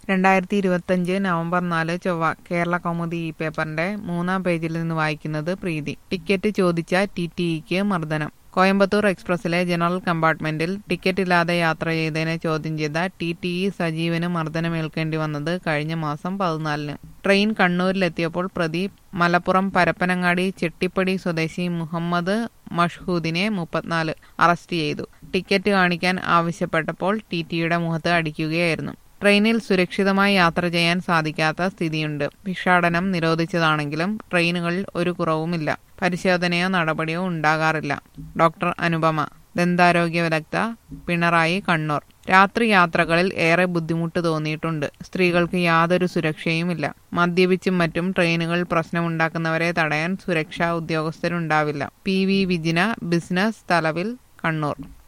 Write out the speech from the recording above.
രണ്ടായിരത്തി ഇരുപത്തഞ്ച് നവംബർ നാല് ചൊവ്വ കേരള കൗമുദി ഈ പേപ്പറിന്റെ മൂന്നാം പേജിൽ നിന്ന് വായിക്കുന്നത് പ്രീതി ടിക്കറ്റ് ചോദിച്ച ടി ടിഇക്ക് മർദ്ദനം കോയമ്പത്തൂർ എക്സ്പ്രസിലെ ജനറൽ കമ്പാർട്ട്മെന്റിൽ ടിക്കറ്റ് ഇല്ലാതെ യാത്ര ചെയ്തതിനെ ചോദ്യം ചെയ്ത ടി ടി ഇ സജീവന് മർദ്ദനമേൽക്കേണ്ടി വന്നത് കഴിഞ്ഞ മാസം പതിനാലിന് ട്രെയിൻ കണ്ണൂരിലെത്തിയപ്പോൾ പ്രതി മലപ്പുറം പരപ്പനങ്ങാടി ചെട്ടിപ്പടി സ്വദേശി മുഹമ്മദ് മഷ്ഹൂദിനെ മുപ്പത്തിനാല് അറസ്റ്റ് ചെയ്തു ടിക്കറ്റ് കാണിക്കാൻ ആവശ്യപ്പെട്ടപ്പോൾ ടി ടിയുടെ മുഖത്ത് അടിക്കുകയായിരുന്നു ട്രെയിനിൽ സുരക്ഷിതമായി യാത്ര ചെയ്യാൻ സാധിക്കാത്ത സ്ഥിതിയുണ്ട് ഭിക്ഷാടനം നിരോധിച്ചതാണെങ്കിലും ട്രെയിനുകളിൽ ഒരു കുറവുമില്ല പരിശോധനയോ നടപടിയോ ഉണ്ടാകാറില്ല ഡോക്ടർ അനുപമ ദന്താരോഗ്യ വിദഗ്ധ പിണറായി കണ്ണൂർ രാത്രി യാത്രകളിൽ ഏറെ ബുദ്ധിമുട്ട് തോന്നിയിട്ടുണ്ട് സ്ത്രീകൾക്ക് യാതൊരു സുരക്ഷയുമില്ല മദ്യപിച്ചും മറ്റും ട്രെയിനുകളിൽ പ്രശ്നമുണ്ടാക്കുന്നവരെ തടയാൻ സുരക്ഷാ ഉദ്യോഗസ്ഥരുണ്ടാവില്ല പി വി വിജിന ബിസിനസ് തലവിൽ കണ്ണൂർ